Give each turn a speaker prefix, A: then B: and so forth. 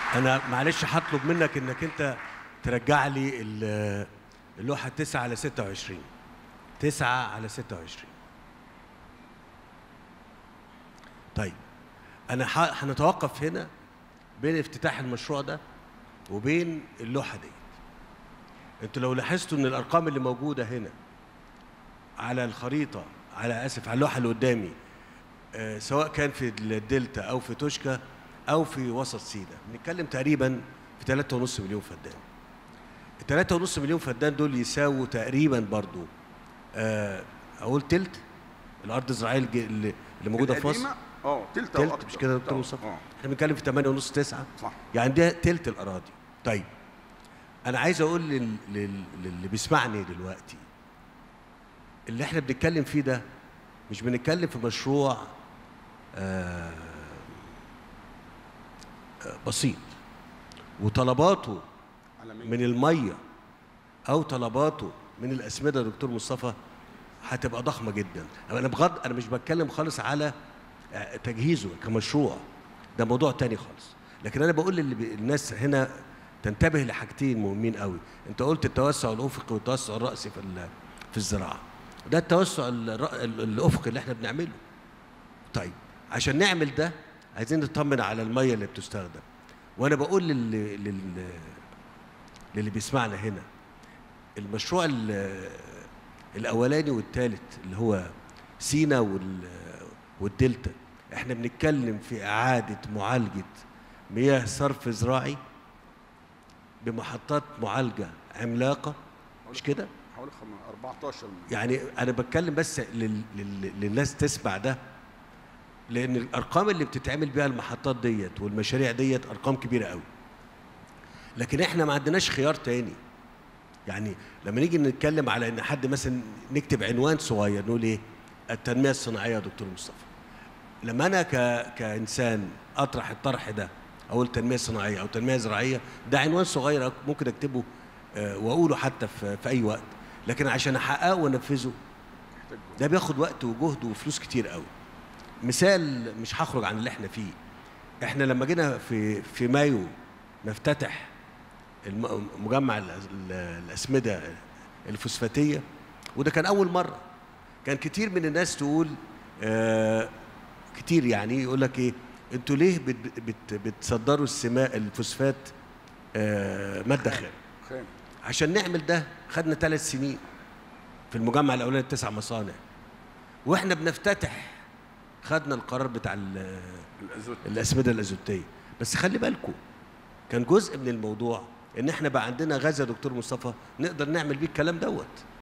A: انا معلش هطلب منك انك انت ترجع لي ال- اللوحه 9 على 26 9 على 26 طيب انا ح- هنتوقف هنا بين افتتاح المشروع ده وبين اللوحه دي انتوا لو لاحظتوا ان الارقام اللي موجوده هنا على الخريطه على اسف على اللوحه اللي قدامي آه، سواء كان في الدلتا او في توشكا او في وسط سينا بنتكلم تقريبا في 3.5 مليون فدان ال 3.5 مليون فدان دول يساووا تقريبا برضو آه، اقول تلت الارض الزراعيه الج- اللي اللي موجوده في مصر
B: القديمة، اه تلت او
A: تلت
B: اكتر
A: مش كده يا دكتور
B: آه،
A: مصطفى
B: اه
A: احنا بنتكلم في 8 ونص 9
B: صح
A: يعني ده تلت الاراضي طيب انا عايز اقول لل... لل... للي بيسمعني دلوقتي اللي احنا بنتكلم فيه ده مش بنتكلم في مشروع آه آه، بسيط وطلباته
B: عالمية.
A: من الميه او طلباته من الاسمده يا دكتور مصطفى هتبقى ضخمه جدا انا بغض انا مش بتكلم خالص على آه، تجهيزه كمشروع ده موضوع تاني خالص لكن انا بقول للي بي- الناس هنا تنتبه لحاجتين مهمين قوي انت قلت التوسع الافقي والتوسع الراسي في ال- في الزراعه ده التوسع الر- ال- الافقي اللي احنا بنعمله طيب عشان نعمل ده عايزين نطمن على الميه اللي بتستخدم وانا بقول لل... لل... للي بيسمعنا هنا المشروع ال- الاولاني والثالث اللي هو سينا وال... والدلتا احنا بنتكلم في اعاده معالجه مياه صرف زراعي بمحطات معالجه عملاقه مش كده
B: حوالي خم- 14 مليون.
A: يعني انا بتكلم بس لل... لل... للناس تسمع ده لان الارقام اللي بتتعمل بيها المحطات ديت والمشاريع ديت ارقام كبيره قوي لكن احنا ما عندناش خيار تاني يعني لما نيجي نتكلم على ان حد مثلا نكتب عنوان صغير نقول ايه التنميه الصناعيه يا دكتور مصطفى لما انا ك... كانسان اطرح الطرح ده اقول تنميه صناعيه او تنميه زراعيه ده عنوان صغير ممكن اكتبه آه، واقوله حتى في, في اي وقت لكن عشان احققه وانفذه
B: محتاج جهد.
A: ده بياخد وقت وجهد وفلوس كتير قوي مثال مش هخرج عن اللي احنا فيه احنا لما جينا في في مايو نفتتح الم- مجمع ال- ال- الاسمده الفوسفاتيه وده كان اول مره كان كتير من الناس تقول آه كتير يعني يقول لك ايه انتوا ليه بت بت بتصدروا السماء الفوسفات آه ماده خام
B: خام
A: عشان نعمل ده خدنا ثلاث سنين في المجمع الاولاني تسع مصانع واحنا بنفتتح خدنا القرار بتاع ال-
B: الازوت
A: الاسمده الازوتيه بس خلي بالكم كان جزء من الموضوع ان احنا بقى عندنا غاز يا دكتور مصطفى نقدر نعمل بيه الكلام دوت